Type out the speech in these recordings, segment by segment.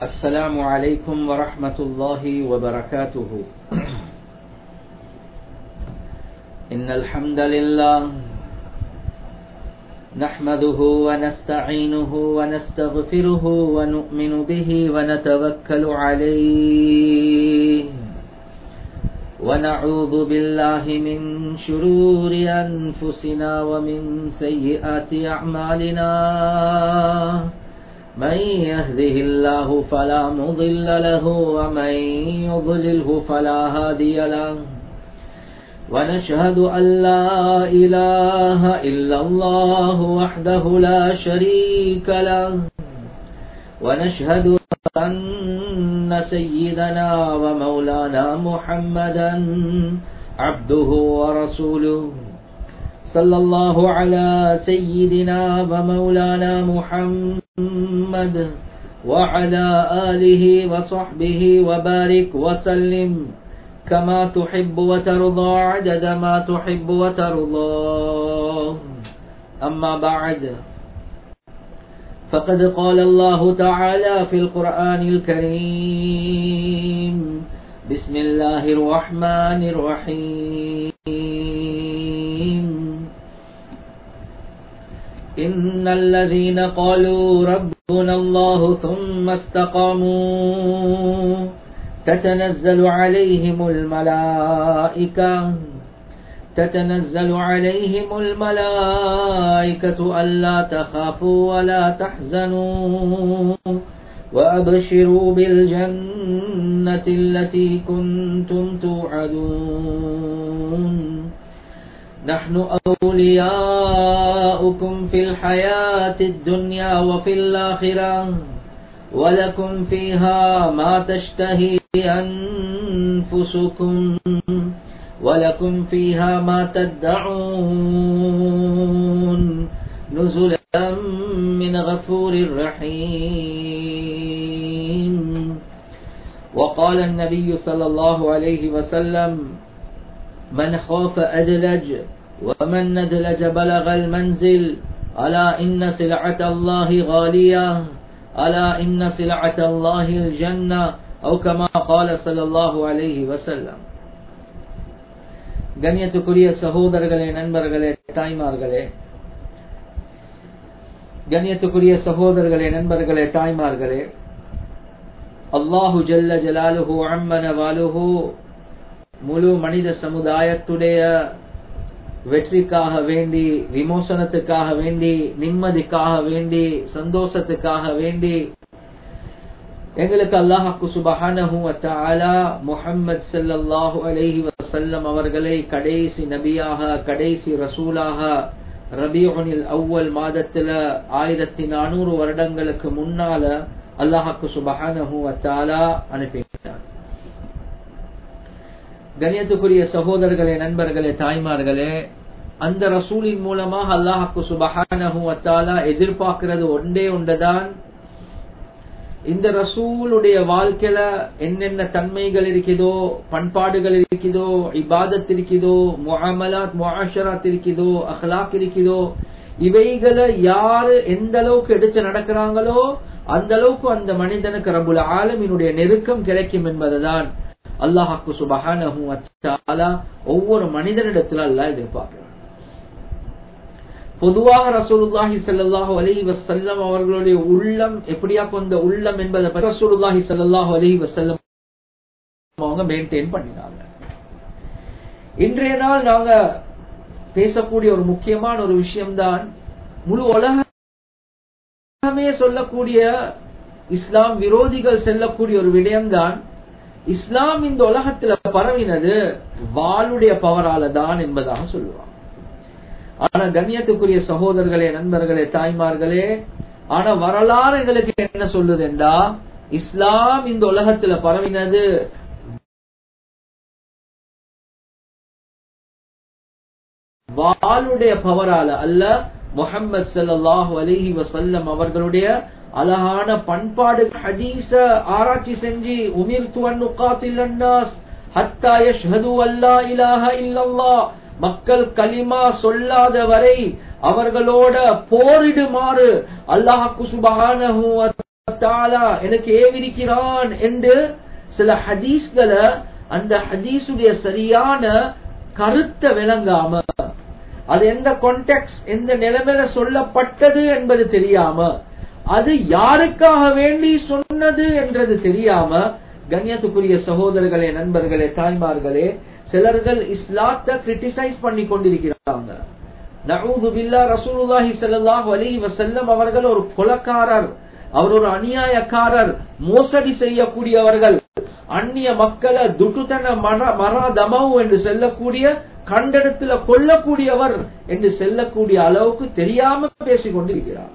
السلام عليكم ورحمة الله وبركاته إن الحمد لله نحمده ونستعينه ونستغفره ونؤمن به ونتوكل عليه ونعوذ بالله من شرور أنفسنا ومن سيئات أعمالنا من يهده الله فلا مضل له ومن يضلله فلا هادي له ونشهد أن لا إله إلا الله وحده لا شريك له ونشهد أن سيدنا ومولانا محمدا عبده ورسوله صلى الله على سيدنا ومولانا محمد وعلى آله وصحبه وبارك وسلم كما تحب وترضى عدد ما تحب وترضى أما بعد فقد قال الله تعالى في القرآن الكريم بسم الله الرحمن الرحيم إن الذين قالوا ربنا الله ثم استقاموا تتنزل عليهم الملائكة تتنزل عليهم الملائكة ألا تخافوا ولا تحزنوا وأبشروا بالجنة التي كنتم توعدون نحن أولياؤكم في الحياة الدنيا وفي الآخرة ولكم فيها ما تشتهي أنفسكم ولكم فيها ما تدعون نزلا من غفور رحيم وقال النبي صلى الله عليه وسلم من خاف أدلج ومن ندلج بلغ المنزل ألا إن سلعة الله غالية ألا إن سلعة الله الجنة أو كما قال صلى الله عليه وسلم கண்ணியத்துக்குரிய சகோதரர்களே நண்பர்களே தாய்மார்களே கண்ணியத்துக்குரிய சகோதரர்களே நண்பர்களே தாய்மார்களே அல்லாஹு ஜல்ல ஜலாலுஹு அம்மன வாலுஹு முழு மனித சமுதாயத்துடைய வெற்றிக்காக வேண்டி விமோசனத்துக்காக வேண்டி நிம்மதிக்காக வேண்டி சந்தோஷத்துக்காக வேண்டி எங்களுக்கு அல்லாஹாக்கு சுபஹானஹு வத்தஆலா முஹம்மது ஸல்லல்லாஹு அலைஹி வஸல்லம் அவர்களை கடைசி நபியாக கடைசி ரசூலாக ரபியுனில் அவ்வல் மாதத்துல ஆயிரத்தி நானூறு வருடங்களுக்கு முன்னால அல்லாஹாக்கு சுபஹானஹு வத்தஆலா அனுப்பினார் கணியத்துக்குரிய சகோதரர்களே நண்பர்களே தாய்மார்களே அந்த ரசூலின் மூலமாக அல்லாஹாக்கு சுபஹானஹு வத்தாலா எதிர்பார்க்கிறது ஒன்றே ஒன்றுதான் இந்த ரசூலுடைய வாழ்க்கையில என்னென்ன தன்மைகள் இருக்குதோ பண்பாடுகள் இருக்குதோ இபாதத் இருக்குதோ முஅமலாத் முஆஷராத் இருக்குதோ அஹ்லாக் இருக்குதோ இவைகளை யாரு எந்த அளவுக்கு எடுத்து நடக்கிறாங்களோ அந்த அளவுக்கு அந்த மனிதனுக்கு ரபுல் ஆலமினுடைய நெருக்கம் கிடைக்கும் என்பதுதான் அல்லாஹாக்கு சுபஹானஹு வத்தாலா ஒவ்வொரு மனிதனிடத்துல அல்லாஹ் எதிர்பார்க்கிறான் பொதுவாக ரசூலுல்லாஹி ஸல்லல்லாஹு அலைஹி வஸல்லம் அவர்களுடைய உள்ளம் எப்படியா கொண்ட உள்ளம் என்பதை பற்றி ரசூலுல்லாஹி ஸல்லல்லாஹு அலைஹி வஸல்லம் அவங்க மெயின்டைன் பண்ணினாங்க இன்றைய நாள் நாங்க பேசக்கூடிய ஒரு முக்கியமான ஒரு விஷயம்தான் முழு உலகமே சொல்லக்கூடிய இஸ்லாம் விரோதிகள் செல்லக்கூடிய ஒரு விடயம்தான் இஸ்லாம் இந்த உலகத்துல பரவினது வாளுடைய பவரால தான் என்பதாக சொல்லுவாங்க ஆனா கண்ணியத்துக்குரிய சகோதரர்களே நண்பர்களே தாய்மார்களே ஆனா வரலாறு எங்களுக்கு என்ன சொல்லுதுண்டா இஸ்லாம் இந்த உலகத்துல பரவினது வாளுடைய பவரால அல்ல முகமது சல்லாஹூ அலஹி வசல்லம் அவர்களுடைய அழகான பண்பாடு ஹதீஸ ஆராய்ச்சி செஞ்சு உமிர் துவன் ஹத்தா யஷ்ஹது அல்லா இலாஹ இல்லல்லாஹ் மக்கள் கலிமா சொல்லாத வரை அவர்களோட போரிடுமாறு அல்லாஹு சுபஹானஹு தாலா எனக்கு ஏவிருக்கிறான் என்று சில ஹதீஸ்களை அந்த ஹதீஸுடைய சரியான கருத்தை விளங்காம அது எந்த கான்டெக்ட் எந்த நிலைமையில சொல்லப்பட்டது என்பது தெரியாம அது யாருக்காக வேண்டி சொன்னது என்றது தெரியாம கண்ணியத்துக்குரிய சகோதரர்களே நண்பர்களே தாய்மார்களே சிலர்கள் இஸ்லாத்தை கிரிட்டிசைஸ் பண்ணி கொண்டிருக்கிறாங்க நவுது பில்லா ரசூலுல்லாஹி ஸல்லல்லாஹு அலைஹி வஸல்லம் அவர்கள் ஒரு கொலக்காரர் அவர் ஒரு அநியாயக்காரர் மோசடி செய்யக்கூடியவர்கள் அந்நிய மக்களை துட்டுத்தன மர மராதமவு என்று செல்லக்கூடிய கண்டடத்துல கொல்லக்கூடியவர் என்று செல்லக்கூடிய அளவுக்கு தெரியாம பேசிக் கொண்டிருக்கிறார்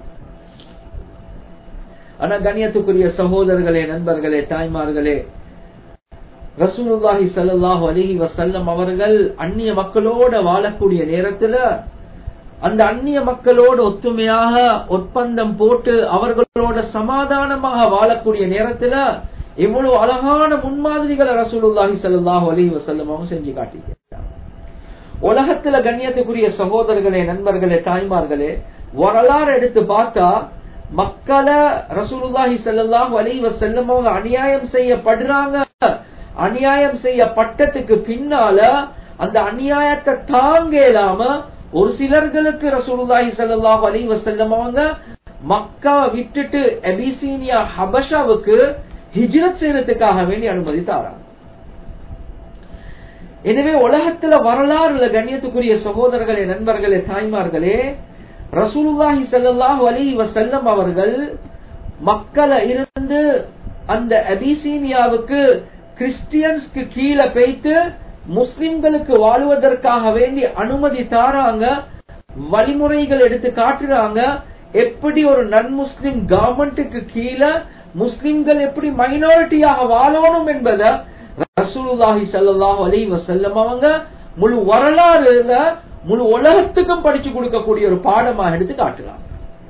ஆனா கண்ணியத்துக்குரிய சகோதரர்களே நண்பர்களே தாய்மார்களே ரசூலுல்லாஹி ஸல்லல்லாஹு அலைஹி வஸல்லம் அவர்கள் அந்நிய மக்களோட வாழக்கூடிய நேரத்துல அந்த அந்நிய மக்களோடு ஒத்துமையாக ஒப்பந்தம் போட்டு அவர்களோட சமாதானமாக வாழக்கூடிய நேரத்துல எவ்வளவு அழகான முன்மாதிரிகளை ரசூலுல்லாஹி ஸல்லல்லாஹு அலைஹி வஸல்லம் அவங்க செஞ்சு காட்டியிருக்கிறார் உலகத்துல கண்ணியத்துக்குரிய சகோதரர்களே நண்பர்களே தாய்மார்களே வரலாறு எடுத்து பார்த்தா மக்களை ரசூலுல்லாஹி ஸல்லல்லாஹு அலைஹி வஸல்லம் அவங்க அநியாயம் செய்யப்படுறாங்க அநியாயம் செய்யப்பட்டதுக்கு பின்னால அந்த அநியாயத்தை தாங்க இல்லாம ஒரு சிலர்களுக்கு ரசூலுல்லாஹி ஸல்லல்லாஹு அலைஹி வஸல்லம் அவங்க மக்கா விட்டுட்டு எபிசீனியா ஹபஷாவுக்கு ஹிஜ்ரத் செய்யறதுக்காக வேண்டி அனுமதி தாராங்க எனவே உலகத்துல வரலாறுல கண்ணியத்துக்குரிய சகோதரர்களே நண்பர்களே தாய்மார்களே ரசூலுல்லாஹி ஸல்லல்லாஹு அலைஹி வஸல்லம் அவர்கள் மக்களை இருந்து அந்த அபிசீனியாவுக்கு கிறிஸ்டியன்ஸ்க்கு கீழே பேய்த்து முஸ்லிம்களுக்கு வாழ்வதற்காக வேண்டி அனுமதி தாராங்க வழிமுறைகள் எடுத்து காட்டுறாங்க எப்படி ஒரு நன் முஸ்லிம் கவர்மெண்ட்டுக்கு கீழே முஸ்லிம்கள் எப்படி மைனாரிட்டியாக வாழணும் என்பதை ரசூலுல்லாஹி ஸல்லல்லாஹு அலைஹி வஸல்லம் அவங்க முழு வரலாறுல முழு உலகத்துக்கும் படிச்சு கொடுக்கக்கூடிய ஒரு பாடமாக எடுத்து காட்டுறாங்க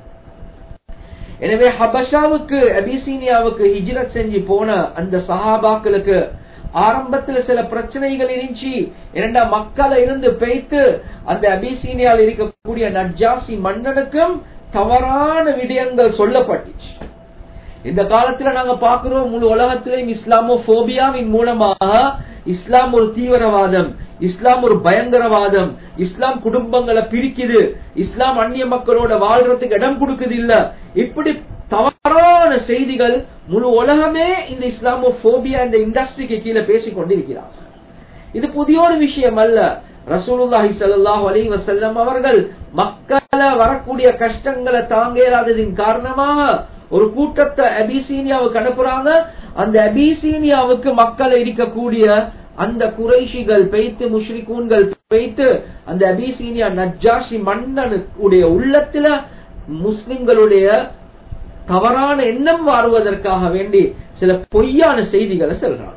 எனவே ஹபஷாவுக்கு அபிசீனியாவுக்கு ஹிஜ்ரத் செஞ்சு போன அந்த சஹாபாக்களுக்கு ஆரம்பத்துல சில பிரச்சனைகள் இருந்துச்சு இரண்டா மக்களை இருந்து பெய்த்து அந்த அபிசீனியாவில் இருக்கக்கூடிய நஜாசி மன்னனுக்கும் தவறான விடயங்கள் சொல்லப்பட்டுச்சு இந்த காலத்துல நாங்க பாக்குறோம் முழு உலகத்திலேயும் இஸ்லாமோ போபியாவின் மூலமாக இஸ்லாம் ஒரு தீவிரவாதம் இஸ்லாம் ஒரு பயங்கரவாதம் இஸ்லாம் குடும்பங்களை பிரிக்குது இஸ்லாம் அந்நிய மக்களோட வாழ்றதுக்கு இடம் கொடுக்குது இல்ல இப்படி தவறான செய்திகள் முழு உலகமே இந்த இஸ்லாமோ போபியா இந்த இண்டஸ்ட்ரிக்கு கீழே பேசிக் கொண்டிருக்கிறார் இது புதிய ஒரு விஷயம் அல்ல ரசூலுல்லாஹி ஸல்லல்லாஹு அலைஹி வஸல்லம் அவர்கள் மக்களை வரக்கூடிய கஷ்டங்களை தாங்க இயலாததின் காரணமாக ஒரு கூட்டத்தை அபிசீனியாவுக்கு அனுப்புறாங்க அந்த அபிசீனியாவுக்கு மக்கள் இருக்கக்கூடிய அந்த குறைஷிகள் பெய்த்து முஷ்ரிகூன்கள் பெய்த்து அந்த அபிசீனியா நஜாஷி மன்னனுடைய உள்ளத்துல முஸ்லிம்களுடைய தவறான எண்ணம் வாருவதற்காக வேண்டி சில பொய்யான செய்திகளை சொல்றாங்க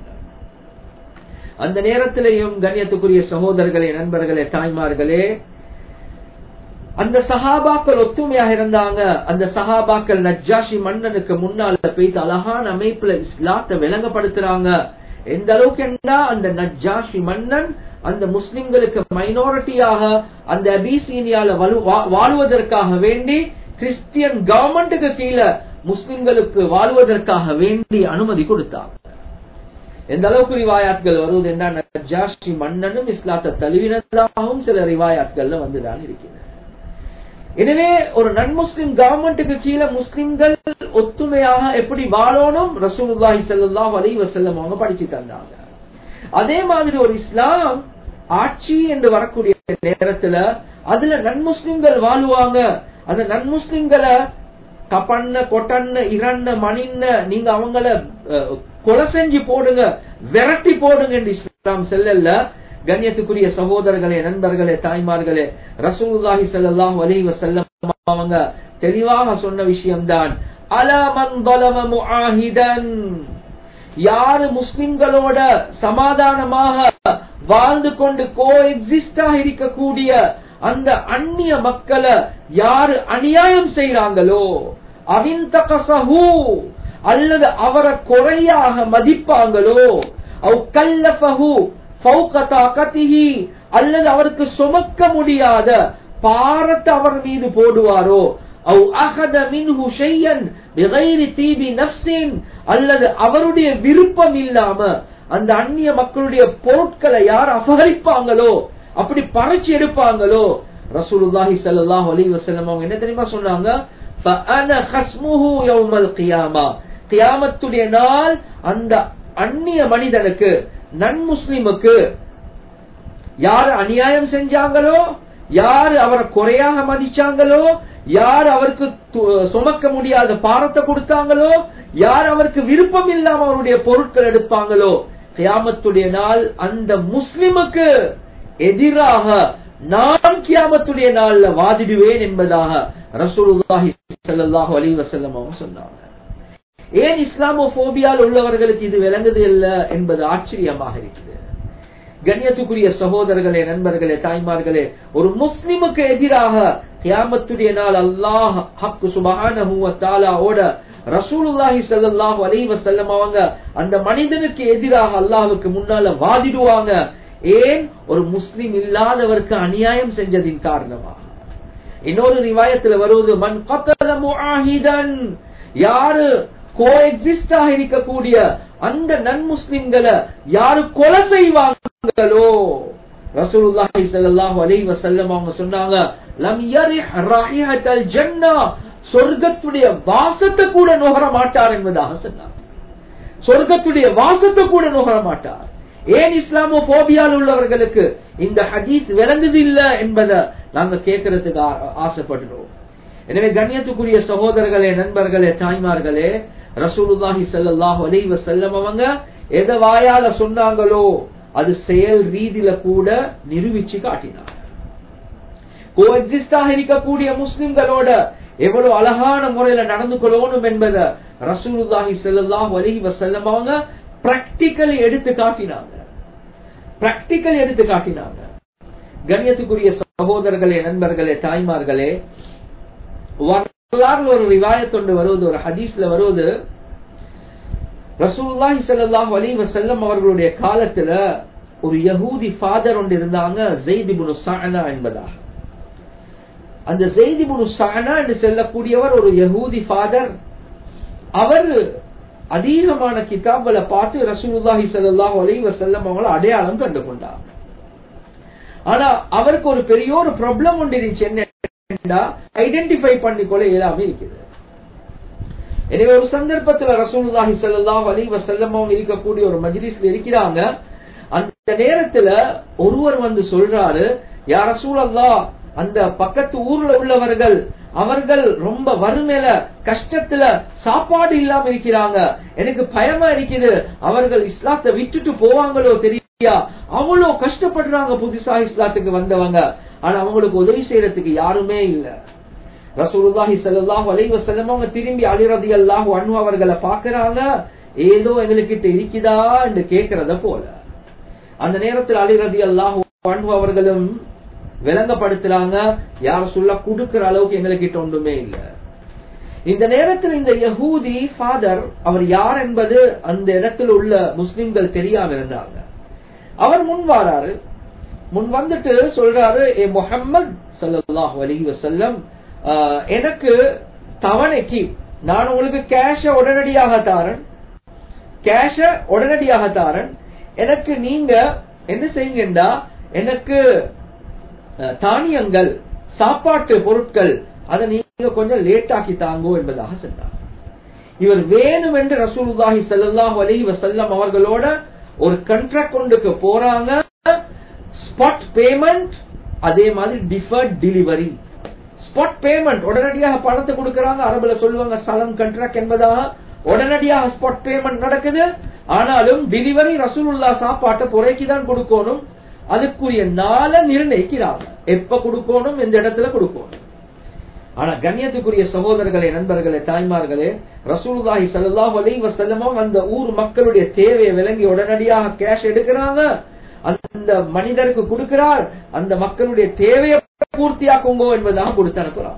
அந்த நேரத்திலேயும் கண்ணியத்துக்குரிய சகோதரர்களே நண்பர்களே தாய்மார்களே அந்த சஹாபாக்கள் ஒத்துமையாக இருந்தாங்க அந்த சஹாபாக்கள் நஜாஷி மன்னனுக்கு முன்னால போய்த்து அழகான அமைப்புல இஸ்லாத்தை விளங்கப்படுத்துறாங்க எந்த அளவுக்கு என்றா அந்த நஜாஷி மன்னன் அந்த முஸ்லிம்களுக்கு மைனாரிட்டியாக அந்த அபிசீனியால வாழ்வதற்காக வேண்டி கிறிஸ்டியன் கவர்மெண்ட்டுக்கு கீழே முஸ்லிம்களுக்கு வாழ்வதற்காக வேண்டி அனுமதி கொடுத்தாங்க எந்த அளவுக்கு ரிவாயாத்கள் வருவது என்ன நஜாஷி மன்னனும் இஸ்லாத்தை தழுவினதாகவும் சில ரிவாயாத்கள்ல வந்துதான் இருக்கிறது எனவே ஒரு நன்முஸ்லிம் கவர்மெண்ட்டுக்கு கீழே முஸ்லிம்கள் ஒத்துமையாக எப்படி வாழணும் ரசூலுல்லாஹி ஸல்லல்லாஹு அலைஹி வஸல்லம் அவங்க படிச்சு தந்தாங்க அதே மாதிரி ஒரு இஸ்லாம் ஆட்சி என்று வரக்கூடிய நேரத்துல அதுல நன்முஸ்லிம்கள் வாழுவாங்க அந்த நன்முஸ்லிம்களை கப்பண்ண கொட்டண்ண இரண்ட மணின்ன நீங்க அவங்கள கொலை செஞ்சு போடுங்க விரட்டி போடுங்க என்று இஸ்லாம் செல்லல கண்ணியத்துக்குரிய சகோதரர்களே நண்பர்களே தாய்மார்களே ரசூலுல்லாஹி ஸல்லல்லாஹு அலைஹி வஸல்லம் அவங்க தெளிவாக சொன்ன விஷயம்தான் அலா மன் ظلم முஆஹிதன் யாரு முஸ்லிம்களோட சமாதானமாக வாழ்ந்து கொண்டு கோ எக்ஸிஸ்டாக இருக்கக்கூடிய அந்த அந்நிய மக்களை யாரு அநியாயம் செய்யறாங்களோ அவிந்தகசஹு அல்லது அவரை குறையாக மதிப்பாங்களோ அவ் கல்லஃபஹு அல்லது அவருக்கு சுமக்க முடியாத பாரத்தை அவர் மீது போடுவாரோ அவு அகத மின்ஹு ஷையன் பிகைரி தீபி நஃப்ஸின் அல்லது அவருடைய விருப்பம் இல்லாம அந்த அந்நிய மக்களுடைய பொருட்களை யார் அபகரிப்பாங்களோ அப்படி பறிச்சு எடுப்பாங்களோ ரசூலுல்லாஹி ஸல்லல்லாஹு அலைஹி வஸல்லம் அவங்க என்ன தெரியுமா சொன்னாங்க فأنا خصمه يوم القيامة கியாமத்துடைய நாள் அந்த அந்நிய மனிதனுக்கு நன் முஸ்லிமுக்கு யார் அநியாயம் செஞ்சாங்களோ யார் அவரை குறையாக மதிச்சாங்களோ யார் அவருக்கு து- சுமக்க முடியாத பாரத்தை கொடுத்தாங்களோ யார் அவருக்கு விருப்பம் இல்லாம அவருடைய பொருட்கள் எடுப்பாங்களோ கியாமத்துடைய நாள் அந்த முஸ்லிமுக்கு எதிராக நான் கியாமத்துடைய நாள்ல வாதிடுவேன் என்பதாக ரசூலுல்லாஹி ஸல்லல்லாஹு அலைஹி வஸல்லம் அவங்க சொன்னாங்க ஏன் இஸ்லாமோபோபியால் உள்ளவர்களுக்கு இது விளங்குது இல்ல என்பது ஆச்சரியமாக இருக்குது கண்ணியத்துக்குரிய சகோதரர்களே நண்பர்களே தாய்மார்களே ஒரு முஸ்லிமுக்கு எதிராக கியாமத்துடைய நாள் அல்லாஹ் ஹக்கு சுபஹானஹு வ தஆலாவோட ரசூலுல்லாஹி ஸல்லல்லாஹு அலைஹி வஸல்லம் அவங்க அந்த மனிதனுக்கு எதிராக அல்லாஹ்வுக்கு முன்னால வாதிடுவாங்க ஏன் ஒரு முஸ்லிம் இல்லாதவருக்கு அநியாயம் செஞ்சதின் காரணமாக இன்னொரு ரிவாயத்துல வருவது மன் கத்தல முஆஹிதன் யாரு கோஎக்ஸிஸ்டாக இருக்கக்கூடிய அந்த நன் முஸ்லிம்களை யாரு கொலை செய்வாங்களோ ரசூலுல்லாஹி ஸல்லல்லாஹு அலைஹி வஸல்லம் அவங்க சொன்னாங்க லம் யரிஹ் ராஹிஹத்தல் ஜன்னah சொர்க்கத்துடைய வாசத்தை கூட நுகர மாட்டார் என்பதாக சொன்னார் சொர்க்கத்துடைய வாசத்தை கூட நுகர மாட்டார் ஏன் இஸ்லாமோ போபியால் உள்ளவர்களுக்கு இந்த ஹதீஸ் விளங்குது இல்ல என்பதை நாங்க கேட்கறதுக்கு ஆ- ஆசைப்படுறோம் எனவே கண்ணியத்துக்குரிய சகோதரர்களே நண்பர்களே தாய்மார்களே ரசூலுல்லாஹி ஸல்லல்லாஹு அலைஹி வஸல்லம் அவங்க எதை வாயால சொன்னாங்களோ அது செயல் ரீதியில கூட நிரூபிச்சு காட்டினாங்க கோஎக்ஸிஸ்டாக இருக்கக்கூடிய முஸ்லிம்களோட எவ்வளவு அழகான முறையில நடந்து கொள்ளணும் என்பதை ரசூலுல்லாஹி ஸல்லல்லாஹு அலைஹி வஸல்லம் அவங்க பிராக்டிக்கலி எடுத்து காட்டினாங்க பிராக்டிக்கல் எடுத்து காட்டினாங்க கண்ணியத்துக்குரிய சகோதரர்களே நண்பர்களே தாய்மார்களே வரலாறுல ஒரு ரிவாயத்தொண்டு வருவது ஒரு ஹதீஸ்ல வருவது ரசூலுல்லாஹி ஸல்லல்லாஹு அலைஹி வஸல்லம் அவர்களுடைய காலத்துல ஒரு யஹூதி ஃபாதர் ஒன்று இருந்தாங்க ஜெயித் இப்னு ஸஅனா என்பதாக அந்த ஜெயித் இப்னு ஸஅனா என்று சொல்லக்கூடியவர் ஒரு யஹூதி ஃபாதர் அவர் அதிகமான கிதாப்களை பார்த்து ரசூலுல்லாஹி ஸல்லல்லாஹு அலைஹி வஸல்லம் அவங்கள அடையாளம் கண்டு கொண்டார் ஆனா அவருக்கு ஒரு பெரிய ஒரு ப்ராப்ளம் ஒன்று இருந்துச்சு என்ன ஐடென்டிஃபை பண்ணிக்கொள்ள இயலாம இருக்குது எனவே ஒரு சந்தர்ப்பத்துல ரசூலுல்லாஹி ஸல்லல்லாஹு அலைஹி வஸல்லம் அவங்க இருக்கக்கூடிய ஒரு மஜ்லிஸ்ல இருக்கிறாங்க அந்த நேரத்துல ஒருவர் வந்து சொல்றாரு யா ரசூலல்லாஹ் அந்த பக்கத்து ஊர்ல உள்ளவர்கள் அவர்கள் ரொம்ப வறுமையில கஷ்டத்துல சாப்பாடு இல்லாம இருக்கிறாங்க எனக்கு பயமா இருக்குது அவர்கள் இஸ்லாத்தை விட்டுட்டு போவாங்களோ தெரியா அவ்வளோ கஷ்டப்படுறாங்க புதுசா இஸ்லாத்துக்கு வந்தவங்க ஆனா அவங்களுக்கு உதவி செய்யறதுக்கு யாருமே இல்ல ரசூலுல்லாஹி ஸல்லல்லாஹு அலைஹி வஸல்லம் அவங்க திரும்பி அலி ரலியல்லாஹு அன்ஹு அவர்களை பார்க்கறாங்க ஏதோ எங்களுக்கு இருக்குதா என்று கேக்குறத போல அந்த நேரத்தில் அலி ரலியல்லாஹு அன்ஹு அவர்களும் விளங்கப்படுத்துறாங்க யார சொல்ல குடுக்கிற அளவுக்கு எங்களுக்கு ஒன்றுமே இல்ல இந்த நேரத்தில் இந்த யஹூதி ஃபாதர் அவர் யார் என்பது அந்த இடத்தில் உள்ள முஸ்லிம்கள் தெரியாம இருந்தாங்க அவர் முன் வாராரு முன் வந்துட்டு சொல்றாரு ஏ முஹம்மது ஸல்லல்லாஹு அலைஹி வஸல்லம் ஆஹ், எனக்கு தவணைக்கு நான் உங்களுக்கு கேஷ உடனடியாக தாரன் கேஷ உடனடியாக தாரன் எனக்கு நீங்க என்ன செய்யுங்கண்டா எனக்கு அஹ், தானியங்கள் சாப்பாட்டு பொருட்கள் அதை நீங்க கொஞ்சம் லேட் ஆக்கி தாங்கோ என்பதாக சொன்னார் இவர் வேணும் என்று ரசூலுல்லாஹி ஸல்லல்லாஹு அலைஹி வஸல்லம் அவர்களோட ஒரு கண்ட்ராக்ட் கொண்டுக்கு போறாங்க ஸ்பாட் பேமெண்ட் அதே மாதிரி டிஃபர்ட் டெலிவரி ஸ்பாட் பேமெண்ட் உடனடியாக பணத்தை கொடுக்கறாங்க அரபுல சொல்லுவாங்க சலம் கண்ட்ராக்ட் என்பதாக உடனடியாக ஸ்பாட் பேமெண்ட் நடக்குது ஆனாலும் டெலிவரி ரசூலுல்லா சாப்பாட்டை புறைக்கு தான் கொடுக்கணும் அதுக்குரிய நாளை நிர்ணயிக்கிறாங்க எப்ப கொடுக்கணும் எந்த இடத்துல கொடுக்கணும் ஆனா கண்ணியத்துக்குரிய சகோதரர்களே நண்பர்களே தாய்மார்களே ரசூலுல்லாஹி ஸல்லல்லாஹு அலைஹி வஸல்லம் அந்த ஊர் மக்களுடைய தேவையை விளங்கி உடனடியாக கேஷ் எடுக்கிறாங்க அந்த மனிதருக்கு கொடுக்கிறார் அந்த மக்களுடைய தேவையை பூர்த்தியாக்குங்கோ என்பதாக கொடுத்து அனுப்புறாங்க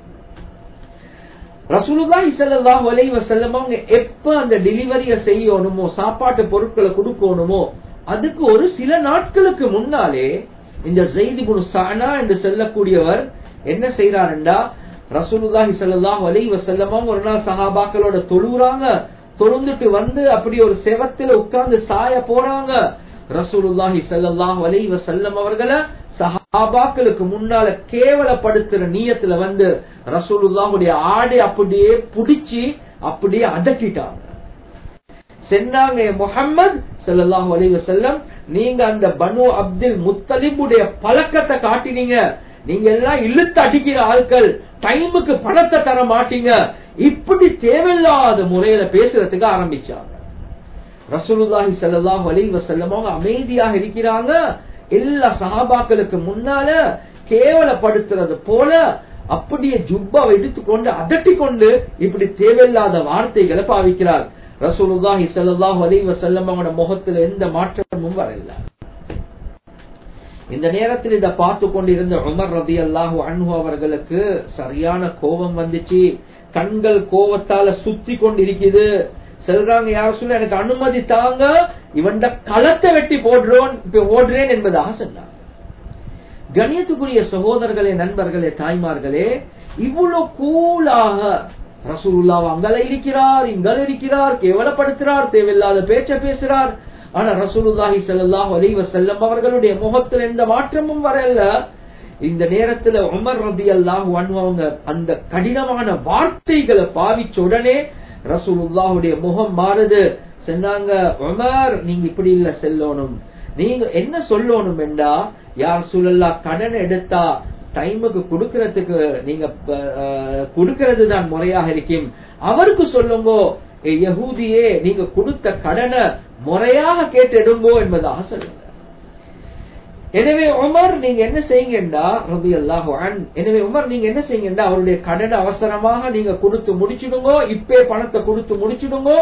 ரசூலுல்லாஹி ஸல்லல்லாஹு அலைஹி வஸல்லம் அவங்க எப்ப அந்த டெலிவரிய செய்யணுமோ சாப்பாட்டு பொருட்களை கொடுக்கணுமோ அதுக்கு ஒரு சில நாட்களுக்கு முன்னாலே இந்த ஜெயித் இப்னு சஅனா என்று சொல்லக்கூடியவர் என்ன செய்யறாருண்டா ரசூலுல்லாஹி ஸல்லல்லாஹு அலைஹி வஸல்லம் ஒரு நாள் சஹாபாக்களோட தொழுறாங்க தொழுந்துட்டு வந்து அப்படி ஒரு செவத்துல உட்கார்ந்து சாய போறாங்க ரசூலுல்லாஹி ஸல்லல்லாஹு அலைஹி வஸல்லம் அவர்களை சஹாபாக்களுக்கு முன்னால கேவலப்படுத்துற நீயத்துல வந்து ரசூலுல்லாஹுடைய ஆடை அப்படியே புடிச்சு அப்படியே அதட்டிட்டாங்க சென்னாங்க முஹம்மது ஸல்லல்லாஹு அலைஹி வஸல்லம் நீங்க அந்த பனு அப்துல் முத்தலிபுடைய பழக்கத்தை காட்டினீங்க நீங்க எல்லாம் இழுத்து அடிக்கிற ஆட்கள் டைமுக்கு பணத்தை தர மாட்டீங்க இப்படி தேவையில்லாத முறையில பேசுறதுக்கு ஆரம்பிச்சாங்க ரசூலுல்லாஹி ஸல்லல்லாஹு அலைஹி வஸல்லம் அவங்க அமைதியாக இருக்கிறாங்க எல்லா சஹாபாக்களுக்கு முன்னால கேவலப்படுத்துறது போல அப்படியே ஜுப்பாவை எடுத்துக்கொண்டு அதட்டி கொண்டு இப்படி தேவையில்லாத வார்த்தைகளை பாவிக்கிறார் ரசூலுல்லாஹி ஸல்லல்லாஹு அலைஹி வஸல்லம் அவங்களோட முகத்துல எந்த மாற்றமும் வரல இந்த நேரத்தில் இதை பார்த்து கொண்டிருந்த உமர் ரதி அல்லாஹு அன்ஹு அவர்களுக்கு சரியான கோபம் வந்துச்சு கண்கள் கோபத்தால சுத்தி கொண்டிருக்குது செல்றாங்க யார சொல்ல எனக்கு அனுமதி தாங்க இவன் களத்தை வெட்டி போடுறோன் ஓடுறேன் என்பதாக சொன்னாங்க கணியத்துக்குரிய சகோதரர்களே நண்பர்களே தாய்மார்களே இவ்வளவு கூலாக ரசூலுல்லாஹ் அங்கல இருக்கிறார் இங்கல இருக்கிறார் கேவலப்படுத்துறார் தேவையில்லாத பேச்ச பேசுறார் ஆனா ரசூலுல்லாஹி ஸல்லல்லாஹு அலைஹி வஸல்லம் அவர்களுடைய முகத்தில் எந்த மாற்றமும் வரல இந்த நேரத்துல உமர் ரலியல்லாஹு அன்ஹு அவங்க அந்த கடினமான வார்த்தைகளை பாவிச்ச உடனே ரசூலுல்லாஹுடைய முகம் மாறுது சொன்னாங்க உமர் நீங்க இப்படி இல்ல செல்லணும் நீங்க என்ன சொல்லணும் என்றா யார் சூழல்லா கடன் எடுத்தா டைமுக்கு கொடுக்கறதுக்கு நீங்க கொடுக்கறது தான் முறையாக இருக்கும் அவருக்கு சொல்லுங்கோ யகூதியே நீங்க கொடுத்த கடனை முறையாக கேட்டெடுங்கோ என்பதாக சொல்லுங்க எனவே உமர் நீங்க என்ன செய்யுங்கண்டா ரபி அல்லாஹு எனவே உமர் நீங்க என்ன செய்யுங்கண்டா அவருடைய கடனை அவசரமாக நீங்க கொடுத்து முடிச்சிடுங்கோ இப்பே பணத்தை கொடுத்து முடிச்சிடுங்கோ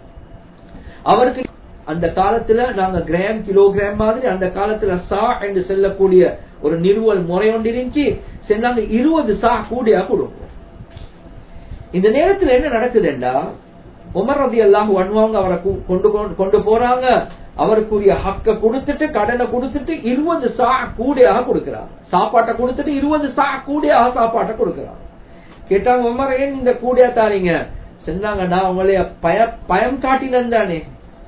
அவருக்கு அந்த காலத்துல நாங்க கிராம் கிலோகிராம் மாதிரி அந்த காலத்துல சா என்று செல்லக்கூடிய ஒரு நிறுவல் முறை ஒன்று இருந்துச்சு சென்னாங்க இருபது சா கூடியா கொடுக்கும் இந்த நேரத்துல என்ன நடக்குதுண்டா உமர் ரதி அல்லாஹ் வன்வாங்க அவரை கொண்டு கொண்டு போறாங்க அவருக்குரிய ஹக்க கொடுத்துட்டு கடனை கொடுத்துட்டு இருபது சா கூடையாக கொடுக்கிறார் சாப்பாட்டை கொடுத்துட்டு இருபது சா கூடையாக சாப்பாட்டை கொடுக்கிறார் கேட்டாங்க உமர் ஏன் இந்த கூடையா தாரீங்க சொன்னாங்க நான் உங்களைய பய பயம் காட்டினன் தானே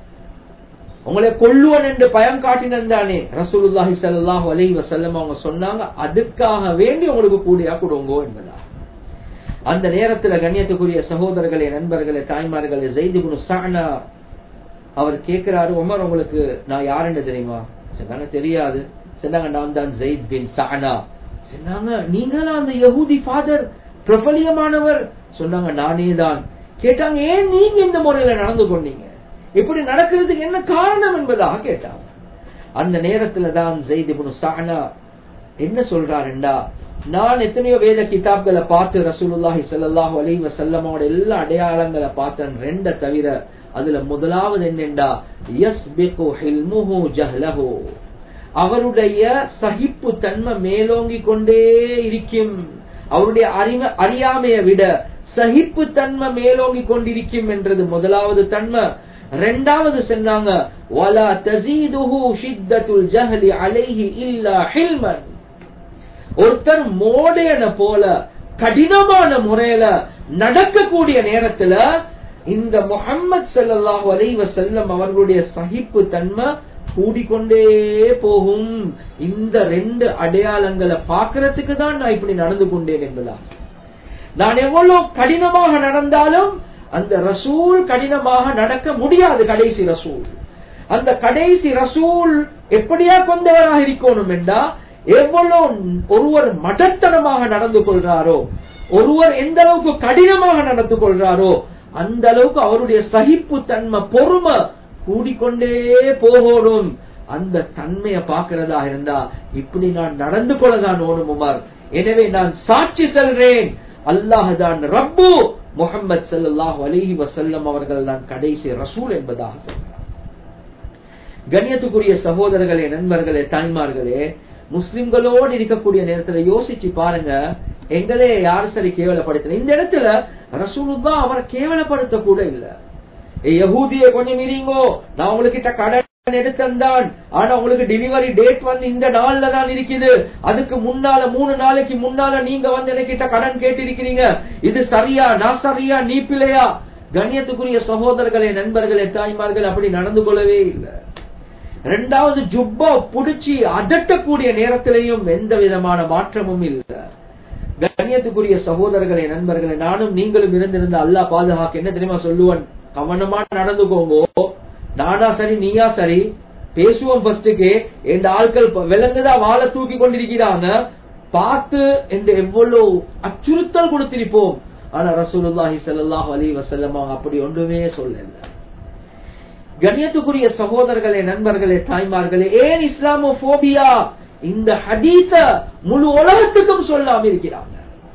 உங்களை கொல்லுவன் என்று பயம் காட்டினன் தானே ரசூலுல்லாஹி ஸல்லல்லாஹு அலைஹி வஸல்லம் அவங்க சொன்னாங்க அதுக்காக வேண்டி உங்களுக்கு கூடியா கொடுங்கோ என்பதா அந்த நேரத்துல கண்ணியத்துக்குரிய சகோதரர்களே நண்பர்களே தாய்மார்களே ஜெய்து சானா அவர் கேட்கிறாரு உமர் உங்களுக்கு நான் யாருன்னு தெரியுமா சொன்னாங்க தெரியாது சொன்னாங்க நான் தான் ஜெயித் பின் சானா சொன்னாங்க நீங்களா அந்த யஹூதி ஃபாதர் பிரபலியமானவர் சொன்னாங்க நானே தான் கேட்டாங்க ஏன் நீங்க இந்த முறையில நடந்து கொண்டீங்க இப்படி நடக்கிறதுக்கு என்ன காரணம் என்பதாக கேட்டாங்க அந்த நேரத்துல தான் ஜெயித் பின் சானா என்ன சொல்றாருண்டா நான் எத்தனையோ வேத கிதாப்களை பார்த்து ரசூலுல்லாஹி ஸல்லல்லாஹு அலைஹி வஸல்லமோட எல்லா அடையாளங்களை பார்த்தேன் ரெண்ட தவிர அதுல முதலாவது என்னென்றா யஸ்பிகு ஹில்முஹு ஜஹ்லஹு அவருடைய சகிப்பு தன்மை மேலோங்கி கொண்டே இருக்கும் அவருடைய அறிம அறியாமையை விட சகிப்பு தன்மை மேலோங்கி கொண்டிருக்கும் என்றது முதலாவது தன்மை ரெண்டாவது சொன்னாங்க வலா தஸீதுஹு ஷித்தத்துல் ஜஹலி அலைஹி இல்லா ஹில்மன் ஒருத்தர் மோடையன போல கடினமான முறையில நடக்கக்கூடிய நேரத்துல இந்த முகம்மது சல்லாஹூ அலைவ செல்லம் அவர்களுடைய சகிப்பு தன்மை கூடிக்கொண்டே போகும் இந்த ரெண்டு அடையாளங்களை பாக்குறதுக்கு தான் நான் இப்படி நடந்து கொண்டேன் என்பதா நான் எவ்வளவு கடினமாக நடந்தாலும் அந்த ரசூல் கடினமாக நடக்க முடியாது கடைசி ரசூல் அந்த கடைசி ரசூல் எப்படியா கொண்டவராக இருக்கணும் என்றா எவ்வளவு ஒருவர் மடத்தனமாக நடந்து கொள்றாரோ ஒருவர் எந்த அளவுக்கு கடினமாக நடந்து கொள்றாரோ அந்த அளவுக்கு அவருடைய சகிப்பு தன்மை பொறுமை கூடிக்கொண்டே போகணும் அந்த தன்மையை பார்க்கிறதா இருந்தா இப்படி நான் நடந்து கொள்ளதான் ஓடும் உமர் எனவே நான் சாட்சி செல்றேன் அல்லாஹான் ரப்பு முகமது சல்லாஹ் அலிஹி வசல்லம் அவர்கள் தான் கடைசி ரசூல் என்பதாக சொல்றார் கண்ணியத்துக்குரிய சகோதரர்களே நண்பர்களே தாய்மார்களே முஸ்லிம்களோடு இருக்கக்கூடிய நேரத்துல யோசிச்சு பாருங்க எங்களே யாரு சரி கேவலப்படுத்தல இந்த இடத்துல ரசூலுதான் அவரை கேவலப்படுத்த கூட இல்ல யகூதிய கொஞ்சம் மீறிங்கோ நான் உங்ககிட்ட கடன் எடுத்தான் ஆனா உங்களுக்கு டெலிவரி டேட் வந்து இந்த நாள்ல தான் இருக்குது அதுக்கு முன்னால மூணு நாளைக்கு முன்னால நீங்க வந்து என்கிட்ட கடன் கேட்டிருக்கிறீங்க இது சரியா நான் சரியா நீ பிள்ளையா கண்ணியத்துக்குரிய சகோதரர்களே நண்பர்களே தாய்மார்கள் அப்படி நடந்து கொள்ளவே இல்லை ரெண்டாவது ஜுப்பா புடிச்சு அதட்டக்கூடிய நேரத்திலையும் எந்த விதமான மாற்றமும் இல்லை கண்ணியத்துக்குரிய சகோதரர்களே நண்பர்களே நானும் நீங்களும் இருந்திருந்த அல்லா பாதுகாக்க என்ன தெரியுமா சொல்லுவன் கவனமா நடந்துக்கோங்கோ நானா சரி நீயா சரி பேசுவோம் ஃபர்ஸ்டுக்கு எந்த ஆட்கள் விலங்குதான் வாழை தூக்கி கொண்டிருக்கிறாங்க பார்த்து என்று எவ்வளவு அச்சுறுத்தல் கொடுத்திருப்போம் ஆனா ரசூலுல்லாஹி ஸல்லல்லாஹு அலைஹி வஸல்லம் அவங்க அப்படி ஒன்றுமே சொல்லல கண்ணியத்துக்குரிய சகோதரர்களே நண்பர்களே தாய்மார்களே ஏன் இஸ்லாமோபோபியா இந்த ஹதீஸ முழு உலகத்துக்கும் சொல்லாம இருக்கிறாங்க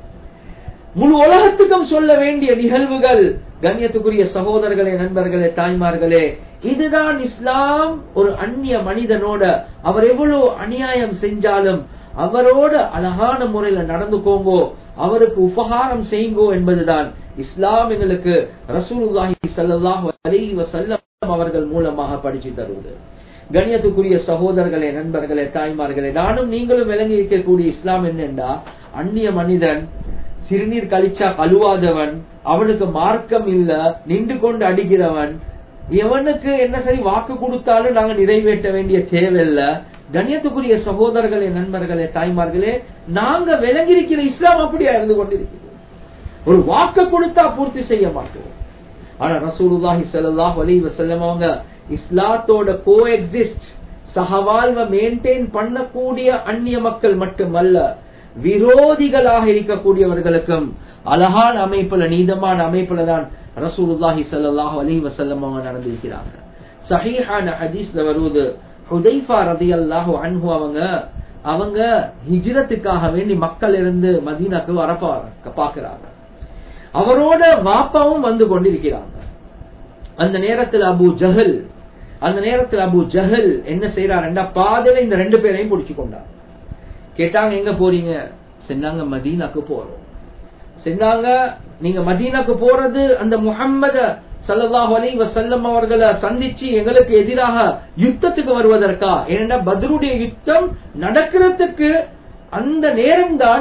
முழு உலகத்துக்கும் சொல்ல வேண்டிய நிகழ்வுகள் கண்ணியத்துக்குரிய சகோதரர்களே நண்பர்களே தாய்மார்களே இதுதான் இஸ்லாம் ஒரு அந்நிய மனிதனோட அவர் எவ்வளவு அநியாயம் செஞ்சாலும் அவரோட அழகான முறையில நடந்துக்கோங்கோ அவருக்கு உபகாரம் செய்யுங்கோ என்பதுதான் இஸ்லாம் எங்களுக்கு ரசூலுல்லாஹி ஸல்லல்லாஹு அலைஹி வஸல்லம் அவர்கள் மூலமாக படிச்சு தருவது கண்ணியத்துக்குரிய சகோதரர்களே நண்பர்களே தாய்மார்களே நானும் நீங்களும் விளங்கி இருக்கக்கூடிய இஸ்லாம் என்னென்றா அந்நிய மனிதன் சிறுநீர் கழிச்சா கழுவாதவன் அவனுக்கு மார்க்கம் இல்ல நின்று கொண்டு அடிக்கிறவன் எவனுக்கு என்ன சரி வாக்கு கொடுத்தாலும் நாங்க நிறைவேற்ற வேண்டிய தேவையில்ல கண்ணியத்துக்குரிய சகோதரர்களே நண்பர்களே தாய்மார்களே நாங்க விளங்கியிருக்கிற இஸ்லாம் அப்படியா இருந்து கொண்டிருக்கிறது ஒரு வாக்கு கொடுத்தா பூர்த்தி செய்ய மாட்டோம் ஆனா ரசூலுல்லாஹி ஸல்லல்லாஹு அலைஹி வஸல்லம் அவங்க இஸ்லாத்தோட கோ எக்ஸிஸ்ட் சகவாழ்வை மெயின்டைன் பண்ணக்கூடிய அந்நிய மக்கள் மட்டுமல்ல விரோதிகளாக இருக்கக்கூடியவர்களுக்கும் அழகான அமைப்புல நீதமான அமைப்புல தான் ரசூலுல்லாஹி ஸல்லல்லாஹு அலைஹி வஸல்லம் அவங்க நடந்திருக்கிறாங்க சஹீஹான ஹதீஸ்ல வருவது ஹுதைஃபா ரதியல்லாஹு அன்ஹு அவங்க அவங்க ஹிஜ்ரத்துக்காக வேண்டி மக்கள் இருந்து மதீனாக்கு வர பாக்குறாங்க அவரோட வாப்பாவும் வந்து கொண்டிருக்கிறாங்க அந்த நேரத்தில் அபு ஜஹல் அந்த நேரத்தில் அபு ஜஹல் என்ன செய்யறாருண்டா பாதையில இந்த ரெண்டு பேரையும் பிடிச்சு கொண்டார் கேட்டாங்க எங்க போறீங்க சென்னாங்க மதீனாக்கு போறோம் சென்னாங்க நீங்க மதீனாக்கு போறது அந்த முகம்மத சல்லாஹ் அலி வசல்லம் அவர்களை சந்திச்சு எங்களுக்கு எதிராக யுத்தத்துக்கு வருவதற்கா ஏனென்றா பத்ருடைய யுத்தம் நடக்கிறதுக்கு அந்த நேரம் தான்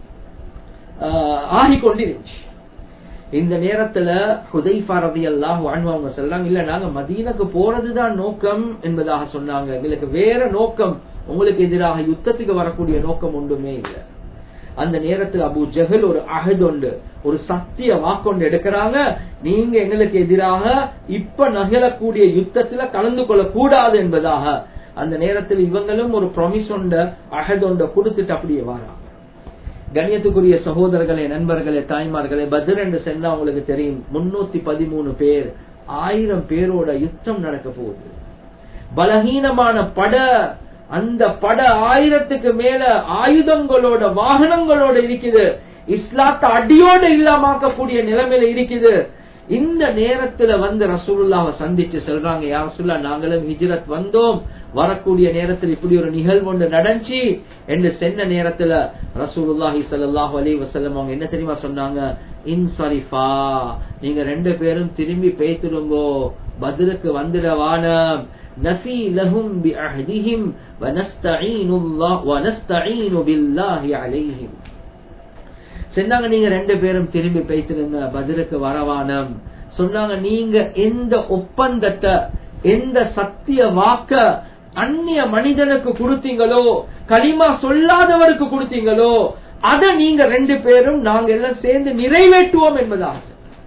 ஆகிக்கொண்டிருந்துச்சு இந்த நேரத்துல ஹுதைஃபா ரதி அல்லாஹ் அவங்க சொல்றாங்க இல்ல நாங்க மதீனக்கு போறதுதான் நோக்கம் என்பதாக சொன்னாங்க எங்களுக்கு வேற நோக்கம் உங்களுக்கு எதிராக யுத்தத்துக்கு வரக்கூடிய நோக்கம் ஒன்றுமே இல்லை அந்த நேரத்தில் அபு ஜஹல் ஒரு அகது உண்டு ஒரு சத்திய வாக்கொண்டு எடுக்கிறாங்க நீங்க எங்களுக்கு எதிராக இப்ப நகலக்கூடிய யுத்தத்துல கலந்து கொள்ள கூடாது என்பதாக அந்த நேரத்தில் இவங்களும் ஒரு ப்ரொமிஸ் ஒண்ட அகதொண்ட கொடுத்துட்டு அப்படியே வராங்க கண்ணியத்துக்குரிய சகோதரர்களே நண்பர்களே தாய்மார்களே பத்ர் என்று சென்னா உங்களுக்கு தெரியும் முன்னூத்தி பதிமூணு பேர் ஆயிரம் பேரோட யுத்தம் நடக்க போகுது பலகீனமான பட அந்த பட ஆயிரத்துக்கு மேல ஆயுதங்களோட வாகனங்களோட இருக்குது இஸ்லாத்த அடியோட இல்லாமக்கக்கூடிய நிலைமையில இருக்குது இந்த நேரத்துல வந்து ரசூலுல்லாவை சந்திச்சு சொல்றாங்க யார் ரசூல்லா நாங்களும் ஹிஜ்ரத் வந்தோம் வரக்கூடிய நேரத்தில் இப்படி ஒரு நிகழ்வு ஒன்று நடந்துச்சு என்று சென்ன நேரத்துல ரசூலுல்லாஹி ஸல்லல்லாஹு அலைஹி வஸல்லம் அவங்க என்ன தெரியுமா சொன்னாங்க இன்சரிஃபா நீங்க ரெண்டு பேரும் திரும்பி பேசிடுங்கோ பதிலுக்கு வந்துடவான நஃபி லஹும் பிஅஹ்திஹிம் வனஸ்தஈனு அல்லாஹ் வனஸ்தஈனு பில்லாஹி அலைஹிம் சொன்னாங்க நீங்க ரெண்டு பேரும் திரும்பி பேசிருங்க பதிலுக்கு வரவானம் சொன்னாங்க நீங்க எந்த ஒப்பந்தத்தை எந்த சத்திய வாக்க அந்நிய மனிதனுக்கு கொடுத்தீங்களோ களிமா சொல்லாதவருக்கு கொடுத்தீங்களோ அதை நீங்க ரெண்டு பேரும் நாங்க எல்லாம் சேர்ந்து நிறைவேற்றுவோம் என்பதாக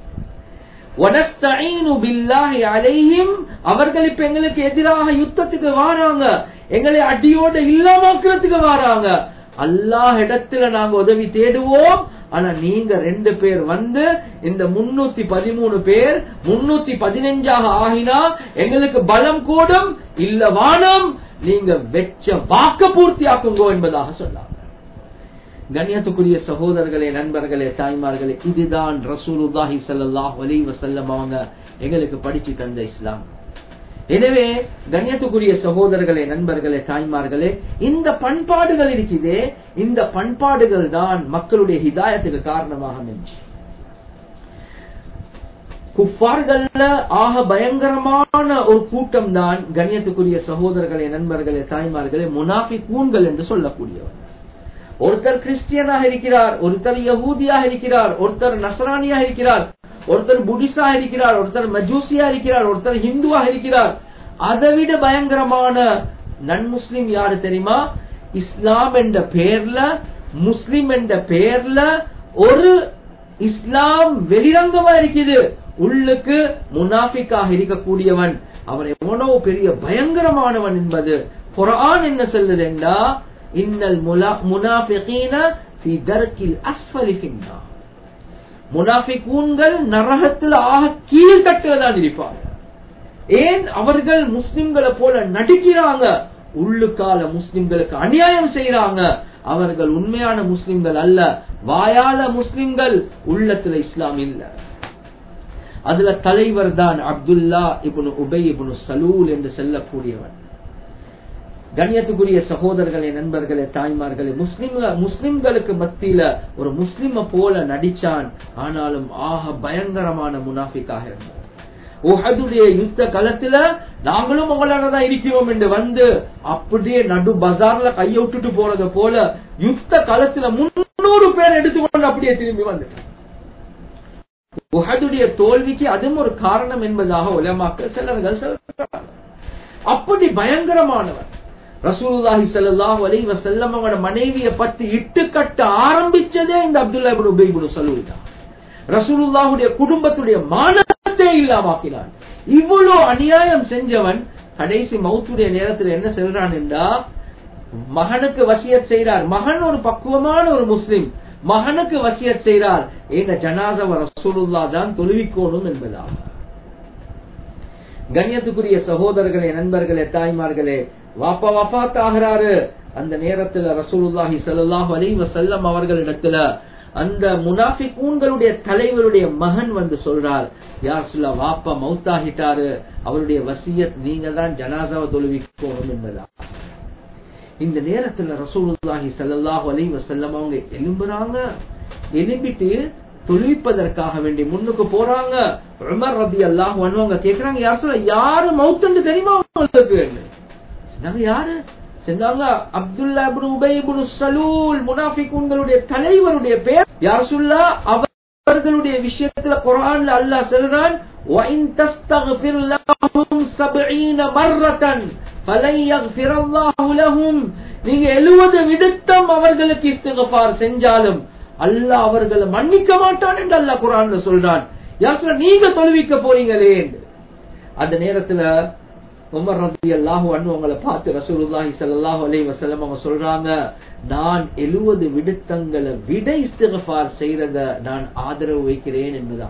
அவர்கள் இப்ப எங்களுக்கு எதிராக யுத்தத்துக்கு வாராங்க எங்களை அடியோட இல்லாமக்கிறதுக்கு வாராங்க அல்லாஹ் இடத்துல நாங்க உதவி தேடுவோம் ஆனா நீங்க ரெண்டு பேர் வந்து இந்த முன்னூத்தி பதிமூணு பேர் முன்னூத்தி பதினஞ்சாக ஆகினா எங்களுக்கு பலம் கூடும் இல்ல வானம் நீங்க வெச்ச வாக்க பூர்த்தி ஆக்குங்கோ என்பதாக சொன்னாங்க கண்ணியத்துக்குரிய சகோதரர்களே நண்பர்களே தாய்மார்களே இதுதான் ரசூலுல்லாஹி ஸல்லல்லாஹு அலைஹி வஸல்லம் அவங்க எங்களுக்கு படிச்சு தந்த இஸ்லாம் எனவே கண்ணியத்துக்குரிய சகோதரர்களே நண்பர்களே தாய்மார்களே இந்த பண்பாடுகள் இருக்குதே இந்த பண்பாடுகள் தான் மக்களுடைய ஹிதாயத்துக்கு காரணமாக அமைஞ்சு குஃபார்கள்ல ஆக பயங்கரமான ஒரு கூட்டம் தான் கண்ணியத்துக்குரிய சகோதரர்களே நண்பர்களே தாய்மார்களே முனாஃபிகூன்கள் என்று சொல்லக்கூடியவர் ஒருத்தர் கிறிஸ்டியனாக இருக்கிறார் ஒருத்தர் யகூதியாக இருக்கிறார் ஒருத்தர் நசரானியாக இருக்கிறார் ஒருத்தர் புடிஸா இருக்கிறார் ஒருத்தர் மஜூசியா இருக்கிறார் ஒருத்தர் ஹிந்துவாக இருக்கிறார் அதைவிட பயங்கரமான நன் முஸ்லிம் யாரு தெரியுமா இஸ்லாம் என்ற பெயர்ல முஸ்லிம் என்ற பெயர்ல ஒரு இஸ்லாம் வெளிரங்கமா இருக்குது உள்ளுக்கு முனாஃபிக்காக இருக்கக்கூடியவன் அவன் எவனோ பெரிய பயங்கரமானவன் என்பது குரான் என்ன சொல்லுது என்றா இன்னல் முனாஃபிகீன ஃபி தர்கில் அஸ்ஃபலி ஃபின்னார் முனாஃபிகூன்கள் நரகத்தில் ஆக கீழ்த்தட்டில் தான் இருப்பாங்க ஏன் அவர்கள் முஸ்லிம்களை போல நடிக்கிறாங்க உள்ளுக்கால முஸ்லிம்களுக்கு அநியாயம் செய்யறாங்க அவர்கள் உண்மையான முஸ்லிம்கள் அல்ல வாயால முஸ்லிம்கள் உள்ளத்துல இஸ்லாம் இல்ல அதுல தலைவர் தான் அப்துல்லா இபுனு உபை இபுனு சலூல் என்று செல்லக்கூடியவன் கண்ணியத்துக்குரிய சகோதரர்களே நண்பர்களே தாய்மார்களே முஸ்லிம் முஸ்லிம்களுக்கு மத்தியில ஒரு முஸ்லிம போல நடிச்சான் ஆனாலும் ஆக பயங்கரமான முனாஃபிக்காக இருந்தார் உஹதுடைய யுத்த களத்துல நாங்களும் உங்களாலதான் இருக்கிறோம் என்று வந்து அப்படியே நடு பஜார்ல கைய விட்டுட்டு போறத போல யுத்த களத்துல முன்னூறு பேர் எடுத்துக்கொண்டு அப்படியே திரும்பி வந்துட்டான் உஹதுடைய தோல்விக்கு அதுவும் ஒரு காரணம் என்பதாக உலமாக்கள் சிலர்கள் சொல்றாங்க அப்படி பயங்கரமானவர் ரசூலுல்லாஹி ஸல்லல்லாஹு அலைஹி வஸல்லம் அவங்களோட மனைவியை பத்தி இட்டு கட்ட ஆரம்பிச்சதே இந்த அப்துல்லா இப்னு உபை இப்னு சலூல் தான் ரசூலுல்லாஹுடைய குடும்பத்துடைய மானத்தை இல்லாமாக்கினான் இவ்வளவு அநியாயம் செஞ்சவன் கடைசி மௌத்துடைய நேரத்தில் என்ன சொல்றான் என்றா மகனுக்கு வசியத் செய்கிறார் மகன் ஒரு பக்குவமான ஒரு முஸ்லிம் மகனுக்கு வசியத் செய்கிறார் எங்க ஜனாதவ ரசூலுல்லா தான் தொழுவிக்கோணும் என்பதாக கண்ணியத்துக்குரிய சகோதரர்களே நண்பர்களே தாய்மார்களே வாப்பா வஃபாத் ஆகிறாரு அந்த நேரத்துல ரசூலுல்லாஹி ஸல்லல்லாஹு அலைஹி வஸல்லம் அவர்களிடத்துல அந்த முனாஃபிகூன்களுடைய தலைவருடைய மகன் வந்து சொல்றார் யார் சொல்ல வாப்பா மௌத்தாகிட்டாரு அவருடைய வசியத் நீங்க தான் ஜனாசாவை தொழுவிக்கணும் என்பதா இந்த நேரத்துல ரசூலுல்லாஹி ஸல்லல்லாஹு அலைஹி வஸல்லம் அவங்க எலும்புறாங்க எலும்பிட்டு தொழுவிப்பதற்காக வேண்டி முன்னுக்கு போறாங்க உமர் ரதி அல்லாஹ் அவங்க கேக்குறாங்க யார் சொல்ல யாரு மௌத்துன்னு தெரியுமா உங்களுக்கு சொன்னாங்க யாரு சொன்னாங்க அப்துல்லா இப்னு உபை இப்னு சலூல் முனாஃபிகூன்களுடைய தலைவருடைய பேர் யார் சொல்ல அவர்களுடைய விஷயத்துல குர்ஆன்ல அல்லாஹ் சொல்றான் وَإِن تَسْتَغْفِرْ لَهُمْ سَبْعِينَ مَرَّةً فَلَنْ يَغْفِرَ اللَّهُ لَهُمْ நீங்க 70 விடுத்தம் அவர்களுக்கு இஸ்திக்ஃபார் செஞ்சாலும் அல்லாஹ் அவர்களை மன்னிக்க மாட்டான் என்று அல்லாஹ் குர்ஆன்ல சொல்றான் யார் சொல்ல நீங்க தொழுவிக்க போறீங்களே அந்த நேரத்துல உமர் ரபி அல்லாஹு அண்ணு உங்களை பார்த்து ரசூலுல்லாஹி ஸல்லல்லாஹு அலைஹி வஸல்லம் அவங்க சொல்றாங்க நான் 70 விடுத்தங்களை விட இஸ்திக்ஃபார் செய்யறத நான் ஆதரவு வைக்கிறேன் என்பதா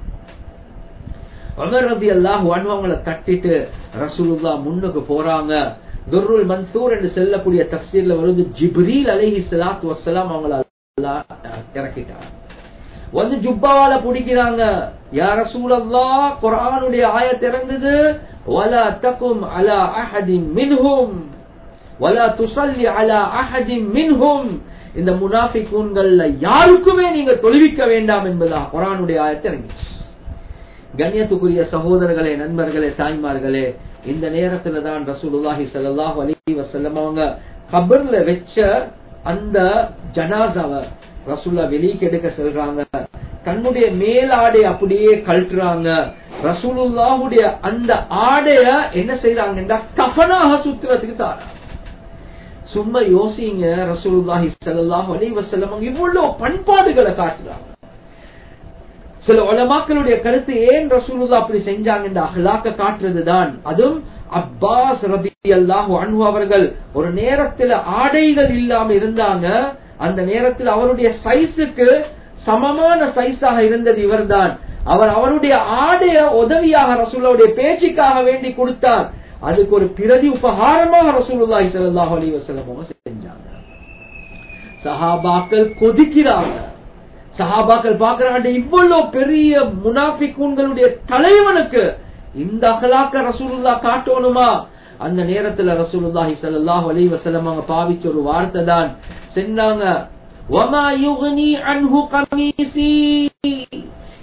உமர் ரபி அல்லாஹு அண்ணு அவங்களை தட்டிட்டு ரசூலுல்லா முன்னுக்கு போறாங்க துர்ருல் மன்சூர் என்று செல்லக்கூடிய தஃசீர்ல வருது ஜிப்ரீல் அலைஹி ஸலாத்து வஸ்ஸலாம் அவங்கள அல்லாஹ் இறக்கிட்டார் வந்து ஜுப்பாவால பிடிக்கிறாங்க யார சூழல்லா குரானுடைய ஆயத் இறங்குது ولا تقم على احد منهم ولا تصلي على احد منهم இந்த முனாஃபிகூன்கள்ல யாருக்குமே நீங்க தொழுவிக்க வேண்டாம் என்பதா குரானுடைய ஆயத்தை இறங்கிச்சு கண்ணியத்துக்குரிய சகோதரர்களே நண்பர்களே தாய்மார்களே இந்த நேரத்துல தான் ரசூலுல்லாஹி ஸல்லல்லாஹு அலைஹி வஸல்லம் அவங்க கபர்ல வெச்ச அந்த ஜனாசாவை ரசூல்லா வெளியே எடுக்க சொல்றாங்க தன்னுடைய மேல் ஆடை அப்படியே கழட்டுறாங்க ரசூலுல்லாஹுடைய அந்த ஆடைய என்ன செய்யறாங்கன்னா கஃனாக சுத்துறதுக்கு தாரா சும்மா யோசிங்க ரசூலுல்லாஹி ஸல்லல்லாஹு அலைஹி வஸல்லம் இவ்வளவு பண்பாடுகளை காட்டுறாங்க சில உலமாக்களுடைய கருத்து ஏன் ரசூலுல்லா அப்படி செஞ்சாங்க இந்த அஹ்லாக்க காட்டுறதுதான் அதுவும் அப்பாஸ் ரபி அல்லாஹு அன்ஹு அவர்கள் ஒரு நேரத்துல ஆடைகள் இல்லாம இருந்தாங்க அந்த நேரத்தில் அவருடைய சைஸுக்கு சமமான சைஸாக இருந்தது இவர்தான் அவர் அவருடைய ஆடைய உதவியாக ரசூலுடைய பேச்சுக்காக வேண்டி கொடுத்தார் அதுக்கு ஒரு பிரதி உபகாரமாக ரசூலுல்லாஹி ஸல்லல்லாஹு அலைஹி வஸல்லம் அவங்க செஞ்சாங்க சஹாபாக்கள் கொதிக்கிறாங்க சஹாபாக்கள் பாக்குறாங்க இவ்வளவு பெரிய முனாஃபிகூன்களுடைய தலைவனுக்கு இந்த அகலாக்க ரசூலுல்லா காட்டணுமா அந்த நேரத்துல ரசூலுல்லாஹி ஸல்லல்லாஹு அலைஹி வஸல்லம் அவங்க பாவிச்ச ஒரு வார்த்தை தான் சொன்னாங்க وما يغني عنه قميصي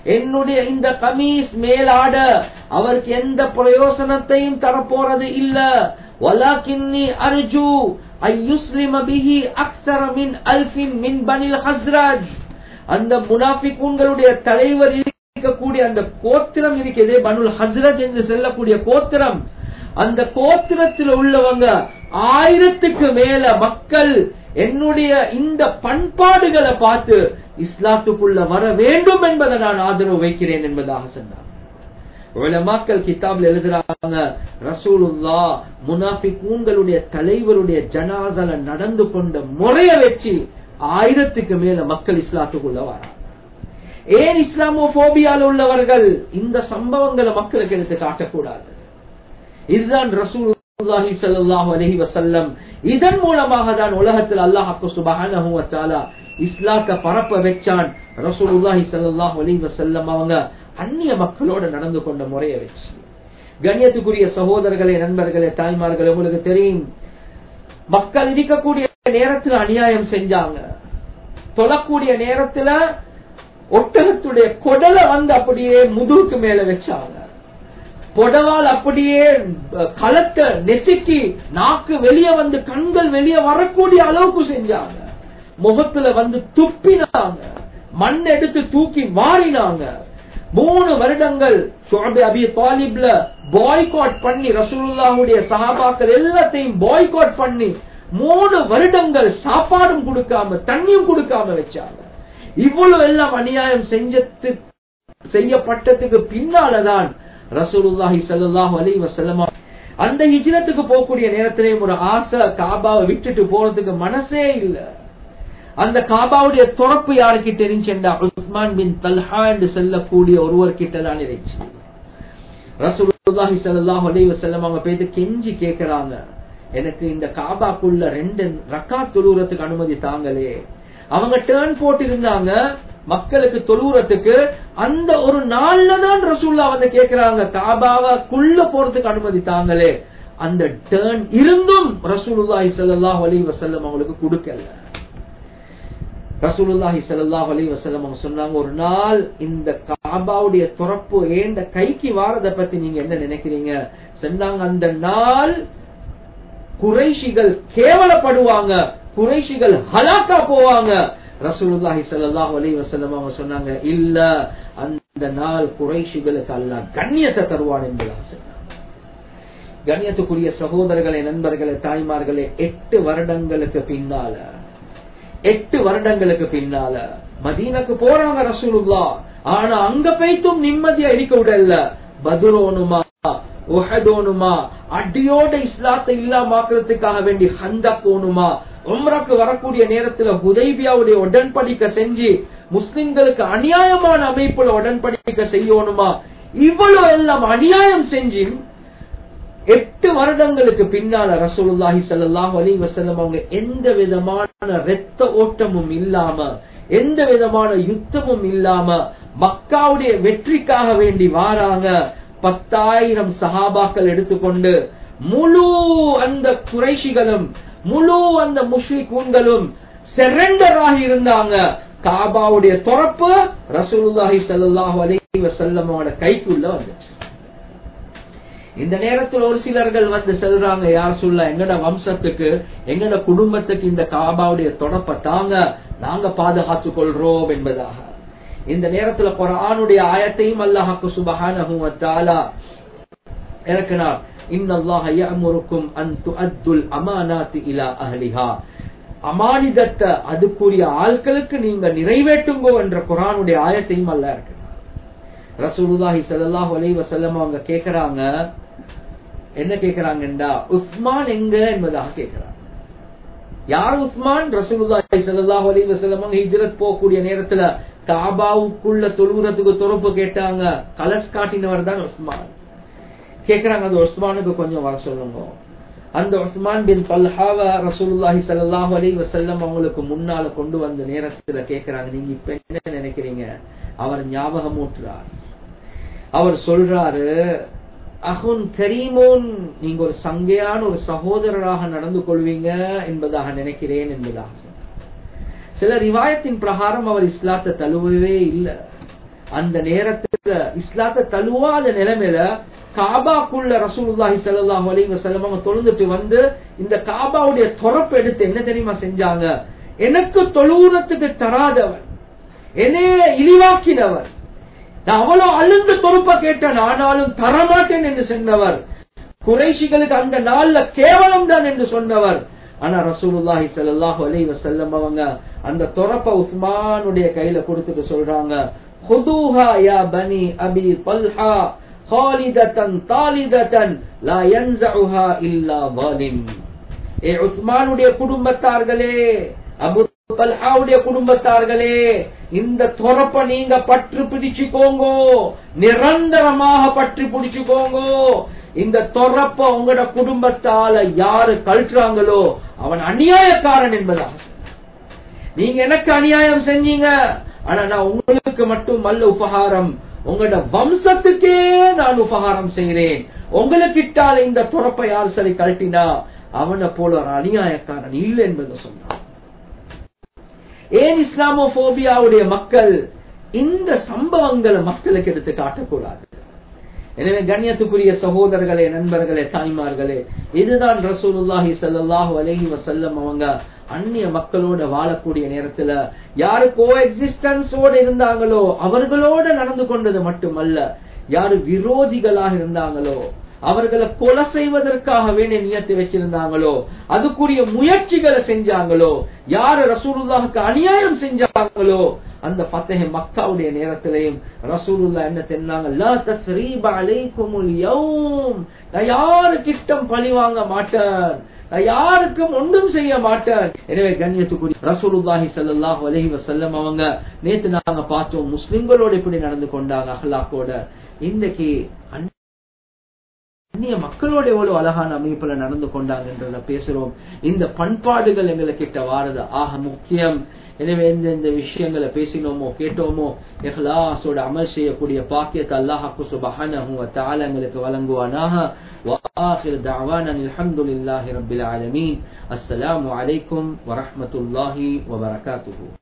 என்னுடைய இந்த கமீஸ் மேலாட அவருக்கு எந்த பிரயோசனத்தையும் தரப்போறது இல்ல வலாக்கின்னி அர்ஜு ஐயுஸ்லிம பிஹி அக்ஸர மின் அல்ஃபின் மின் பனில் ஹஸ்ரஜ் அந்த முனாஃபிகூன்களுடைய தலைவர் இருக்கக்கூடிய அந்த கோத்திரம் இருக்கிறதே பனுல் ஹஸ்ரஜ் என்று சொல்லக்கூடிய கோத்திரம் அந்த கோத்திரத்தில் உள்ளவங்க ஆயிரத்துக்கு மேல மக்கள் என்னுடைய இந்த பண்பாடுகளை பார்த்து இஸ்லாத்துக்குள்ள வர வேண்டும் என்பதை நான் ஆதரவு வைக்கிறேன் என்பதாக சொன்னார் மக்கள் கிதாப்ல எழுதுறாங்க ரசூலுல்லா முனாஃபிகூன்களுடைய தலைவருடைய ஜனாதல நடந்து கொண்ட முறைய வச்சு ஆயிரத்துக்கு மேல மக்கள் இஸ்லாத்துக்குள்ள வராங்க ஏன் இஸ்லாமோபோபியால் உள்ளவர்கள் இந்த சம்பவங்களை மக்களுக்கு எடுத்து காட்டக்கூடாது இதுதான் ரசூலுல்லாஹி ஸல்லல்லாஹு அலைஹி வஸல்லம் இதன் மூலமாக தான் உலகத்தில் அல்லாஹ் சுப்ஹானஹு வ தஆலா இஸ்லாத்தை பரப்ப வச்சான் ரசூலுல்லாஹி ஸல்லல்லாஹு அலைஹி வஸல்லம் அவங்க அந்நிய மக்களோட நடந்து கொண்ட முறையை வச்சு கண்ணியத்துக்குரிய சகோதரர்களே நண்பர்களே தாய்மார்களே உங்களுக்கு தெரியும் மக்கள் இருக்கக்கூடிய நேரத்தில் அநியாயம் செஞ்சாங்க தொழக்கூடிய நேரத்துல ஒட்டகத்துடைய கொடலை வந்து அப்படியே முதுகுக்கு மேல வச்சாங்க புடவால் அப்படியே களத்தை நெசுக்கி நாக்கு வெளியே வந்து கண்கள் வெளியே வரக்கூடிய அளவுக்கு செஞ்சாங்க முகத்துல வந்து துப்பினாங்க மண் எடுத்து தூக்கி வாரினாங்க மூணு வருடங்கள் அபி தாலிப்ல பாய்காட் பண்ணி ரசூலுல்லாவுடைய சகாபாக்கள் எல்லாத்தையும் பாய்காட் பண்ணி மூணு வருடங்கள் சாப்பாடும் கொடுக்காம தண்ணியும் கொடுக்காம வச்சாங்க இவ்வளவு எல்லாம் அநியாயம் செஞ்சது செய்யப்பட்டதுக்கு பின்னாலதான் ரசூலுல்லாஹி ஸல்லல்லாஹு அலைஹி வஸல்லம் அந்த ஹிஜ்ரத்துக்கு போகக்கூடிய நேரத்திலே ஒரு ஆசை காபாவை விட்டுட்டு போறதுக்கு மனசே இல்ல அந்த காபாவுடைய துறப்பு யாருக்கு தெரிஞ்சா உஸ்மான் பின் தல்ஹா என்று சொல்லக்கூடிய ஒருவர் கிட்ட தான் இருந்துச்சு ரசூலுல்லாஹி ஸல்லல்லாஹு அலைஹி வஸல்லம் அவங்க பேத்து கெஞ்சி கேக்குறாங்க எனக்கு இந்த காபாக்குள்ள ரெண்டு ரக்கா தொழுறதுக்கு அனுமதி தாங்களே அவங்க டேர்ன் போட்டு இருந்தாங்க மக்களுக்கு தொழுறதுக்கு அந்த ஒரு நாள்ல தான் ரசூல்லா வந்து கேக்குறாங்க காபாவுக்குள்ள போறதுக்கு அனுமதி தாங்களே அந்த டேர்ன் இருந்தும் ரசூலுல்லாஹி ஸல்லல்லாஹு அலைஹி வஸல்லம் அவங்களுக்கு கொடுக்கல ரசூலுல்லாஹி ஸல்லல்லாஹு அலைஹி வஸல்லம் அவங்க சொன்னாங்க ஒரு நாள் இந்த காபாவுடைய துறப்பு ஏண்ட கைக்கு வாரத பத்தி நீங்க என்ன நினைக்கிறீங்க சொன்னாங்க அந்த நாள் குறைஷிகள் கேவலப்படுவாங்க குறைஷிகள் ஹலாக்கா போவாங்க ரசூலுல்லாஹி ஸல்லல்லாஹு அலைஹி வஸல்லம் அவங்க சொன்னாங்க இல்ல அந்த நாள் குறைஷிகளுக்கு அல்லாஹ் கண்ணியத்தை தருவான் என்பதாக சொன்னாங்க கண்ணியத்துக்குரிய சகோதரர்களே நண்பர்களே தாய்மார்களே எட்டு வருடங்களுக்கு பின்னால எட்டு வருடங்களுக்கு பின்னால மதீனக்கு போறாங்க ரசூலுல்லா ஆனா அங்க போய்த்தும் நிம்மதியா இருக்க விடல பதுரோனுமா உஹதோனுமா அடியோட இஸ்லாத்தை இல்லாமாக்குறதுக்காக வேண்டி ஹந்த போனுமா உம்ராக்கு வரக்கூடிய நேரத்துல ஹுதைபியாவுடைய உடன்படிக்கை செஞ்சு முஸ்லிம்களுக்கு அநியாயமான அமைப்புல உடன்படிக்கை செய்யணுமா இவ்வளவு எல்லாம் அநியாயம் செஞ்சு எட்டு வருடங்களுக்கு பின்னால ரசூலுல்லாஹி ஸல்லல்லாஹு அலைஹி வஸல்லம் அவங்க எந்த விதமான இரத்த ஓட்டமும் இல்லாம எந்த விதமான யுத்தமும் இல்லாம மக்காவுடைய வெற்றிக்காக வேண்டி வாராங்க பத்தாயிரம் சஹாபாக்கள் எடுத்துக்கொண்டு முழு அந்த குறைஷிகளும் முழு அந்த முஷ்ரிகூன்களும் செரண்டர் ஆகி இருந்தாங்க காபாவுடைய துறப்பு ரசூலுல்லாஹி ஸல்லல்லாஹு அலைஹி வஸல்லம் கைக்குள்ள வந்துச்சு இந்த நேரத்தில் ஒரு சிலர்கள் வந்து சொல்றாங்க யார் சொல்ல எங்கட வம்சத்துக்கு எங்கட குடும்பத்துக்கு இந்த காபாவுடைய தொடப்ப தாங்க நாங்க பாதுகாத்துக் கொள்றோம் என்பதாக இந்த நேரத்துல குரானுடைய ஆயத்தையும் அல்லாஹாக்கு சுபஹானஹு வ தஆலா இறக்கினார் இன்னல்லாஹ யஅமுருக்கும் அன் துஅத்துல் அமானாத்தி இலா அஹ்லிஹா அமானிதத்தை அதுக்குரிய ஆட்களுக்கு நீங்க நிறைவேற்றுங்கோ என்ற குரானுடைய ஆயத்தையும் அல்ல இருக்கு ரசூலுல்லாஹி ஸல்லல்லாஹு அலைஹி வஸல்லம் அவங்க கேக்குறாங்க என்ன கேக்குறாங்கண்டா உஸ்மான் எங்க என்பதாக கேக்குறாங்க யார் உஸ்மான் ரசூலுல்லாஹி ஸல்லல்லாஹு அலைஹி வஸல்லம் அவங்க ஹிஜ்ரத் போகக்கூடிய நேரத்துல காபாவுக்குள்ள தொழுகிறதுக்கு துறப்பு கேட்டாங்க கலர்ஸ் காட்டினவர் தான் உஸ்மான் கேக்குறாங்க அந்த உஸ்மானுக்கு கொஞ்சம் வர சொல்லுங்க அந்த உஸ்மான் பின் பல்ஹாவ ரசூலுல்லாஹி ஸல்லல்லாஹு அலைஹி வஸல்லம் அவங்களுக்கு முன்னால கொண்டு வந்த நேரத்துல கேக்குறாங்க நீங்க இப்ப என்ன நினைக்கிறீங்க அவர் ஞாபகம் ஊட்டுறார் அவர் சொல்றாரு அகுன் கரீமோன் நீங்க ஒரு சங்கையான ஒரு சகோதரராக நடந்து கொள்வீங்க என்பதாக நினைக்கிறேன் என்பதாக சில ரிவாயத்தின் பிரகாரம் அவர் இஸ்லாத்தை தழுவவே இல்லை அந்த நேரத்துல இஸ்லாத்தை தழுவாத நிலைமையில காபாக்குள்ள ரசூலுல்லாஹி ஸல்லல்லாஹு அலைஹி வஸல்லம் அவங்க தொழுந்துட்டு வந்து இந்த காபாவுடைய தொரப்பு எடுத்து என்ன தெரியுமா செஞ்சாங்க எனக்கு தொழுவுறதுக்கு தராதவன் என்னைய இழிவாக்கினவர் நான் அவ்வளவு அழுந்து தொறுப்ப கேட்டேன் ஆனாலும் தரமாட்டேன் என்று சொன்னவர் குறைஷிகளுக்கு அந்த நாள்ல கேவலம் தான் என்று சொன்னவர் ஆனா ரசூலுல்லாஹி ஸல்லல்லாஹு அலைஹி வஸல்லம் அவங்க அந்த தொரப்ப உஸ்மானுடைய கையில கொடுத்துட்டு சொல்றாங்க خذوها يا بني ابي طلحه خالدة طالدة لا ينزعها إلا ظالم ஏ உஸ்மானுடைய குடும்பத்தார்களே அபு தல்ஹாவுடைய குடும்பத்தார்களே இந்த தொரப்ப நீங்க பற்று பிடிச்சுக்கோங்கோ நிரந்தரமாக பற்றி பிடிச்சுக்கோங்கோ இந்த தொரப்ப உங்களோட குடும்பத்தால யாரு கழட்டுறாங்களோ அவன் அநியாயக்காரன் என்பதாக நீங்க எனக்கு அநியாயம் செஞ்சீங்க ஆனா நான் உங்களுக்கு மட்டும் அல்ல உபகாரம் உங்களோட வம்சத்துக்கே நான் உபகாரம் செய்கிறேன் உங்களுக்கிட்டால இந்த துறப்பை யார் சரி கழட்டினா அவனை போல ஒரு அநியாயக்காரன் இல்லை என்பதை சொன்னான் ஏன் இஸ்லாமோபோபியாவுடைய மக்கள் இந்த சம்பவங்களை மக்களுக்கு எடுத்து காட்டக்கூடாது எனவே கண்ணியத்துக்குரிய சகோதரர்களே நண்பர்களே தாய்மார்களே இதுதான் ரசூலுல்லாஹி ஸல்லல்லாஹு அலைஹி வஸல்லம் அவங்க அந்நிய மக்களோட வாழக்கூடிய நேரத்துல யாரு கோ எக்ஸிஸ்டன்ஸோட இருந்தாங்களோ அவர்களோட நடந்து கொண்டது மட்டுமல்ல யாரு விரோதிகளாக இருந்தாங்களோ அவர்களை கொலை செய்வதற்காக வேண்டிய நியத்தை வச்சிருந்தாங்களோ அதுக்குரிய முயற்சிகளை செஞ்சாங்களோ யாரு ரசூலுல்லாஹுக்கு அநியாயம் செஞ்சாங்களோ அந்த பத்தகை மக்காவுடைய நேரத்திலையும் ரசூலுல்லா என்ன தென்னாங்க லா தஸ்ரீப அலைக்குமுல் யௌம் நான் யாருக்கிட்டம் பழி வாங்க மாட்டேன் நான் யாருக்கும் ஒன்றும் செய்ய மாட்டேன் எனவே கண்ணியத்துக்குரிய ரசூலுல்லாஹி ஸல்லல்லாஹு அலைஹி வஸல்லம் அவங்க நேத்து நாங்க பார்த்தோம் முஸ்லிம்களோட இப்படி நடந்து கொண்டாங்க அஹ்லாக்கோட இன்னைக்கு அந்நிய மக்களோட எவ்வளவு அழகான அமைப்புல நடந்து கொண்டாங்கன்றத பேசுறோம் இந்த பண்பாடுகள் எங்களுக்கிட்ட வாரது ஆக முக்கியம் எனவே எந்த எந்த விஷயங்களை பேசினோமோ கேட்டோமோ இஹ்லாஸோட அமல் செய்யக்கூடிய பாக்கியத்தை அல்லாஹாக்கு சுபஹானஹு வ தஆலா எங்களுக்கு வழங்குவானாக وآخر دعوانا الحمد لله رب العالمين السلام عليكم ورحمة الله وبركاته